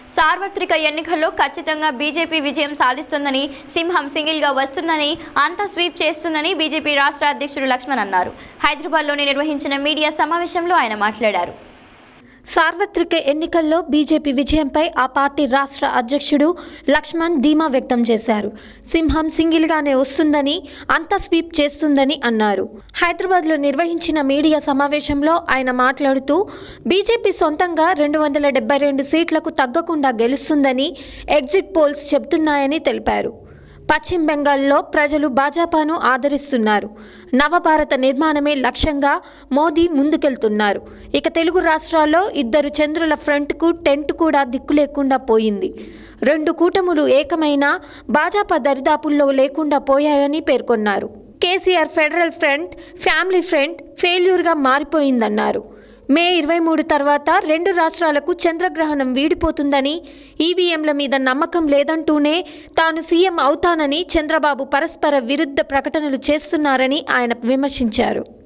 సార్వత్రిక ఎన్నికల్లో ఖచ్చితంగా బీజేపీ విజయం సాధిస్తుందని సింహం సింగిల్గా వస్తుందని అంతా స్వీప్ చేస్తుందని బీజేపీ రాష్ట్ర అధ్యక్షుడు లక్ష్మణ్ అన్నారు హైదరాబాద్లోని నిర్వహించిన మీడియా సమావేశంలో ఆయన మాట్లాడారు సార్వత్రిక ఎన్నికల్లో బీజేపీ విజయంపై ఆ పార్టీ రాష్ట్ర అధ్యక్షుడు లక్ష్మణ్ ధీమా వ్యక్తం చేశారు సింహం సింగిల్గానే వస్తుందని అంతా స్వీప్ చేస్తుందని అన్నారు హైదరాబాద్లో నిర్వహించిన మీడియా సమావేశంలో ఆయన మాట్లాడుతూ బీజేపీ సొంతంగా రెండు వందల డెబ్బై రెండు సీట్లకు తగ్గకుండా గెలుస్తుందని ఎగ్జిట్ పోల్స్ చెబుతున్నాయని తెలిపారు పశ్చిమ బెంగాల్లో ప్రజలు భాజపాను ఆదరిస్తున్నారు నవభారత నిర్మాణమే లక్ష్యంగా మోదీ ముందుకెళ్తున్నారు ఇక తెలుగు రాష్ట్రాల్లో ఇద్దరు చంద్రుల ఫ్రంట్కు టెంట్ కూడా దిక్కు లేకుండా పోయింది రెండు కూటములు ఏకమైన భాజపా దరిదాపుల్లో లేకుండా పోయాయని పేర్కొన్నారు KCR federal front family front ఫెయిల్యూర్గా మారిపోయిందన్నారు మే ఇరవై మూడు తర్వాత రెండు రాష్ట్రాలకు చంద్రగ్రహణం వీడిపోతుందని ఈవీఎంల మీద నమ్మకం లేదంటూనే తాను సీఎం అవుతానని చంద్రబాబు పరస్పర విరుద్ధ ప్రకటనలు చేస్తున్నారని ఆయన విమర్శించారు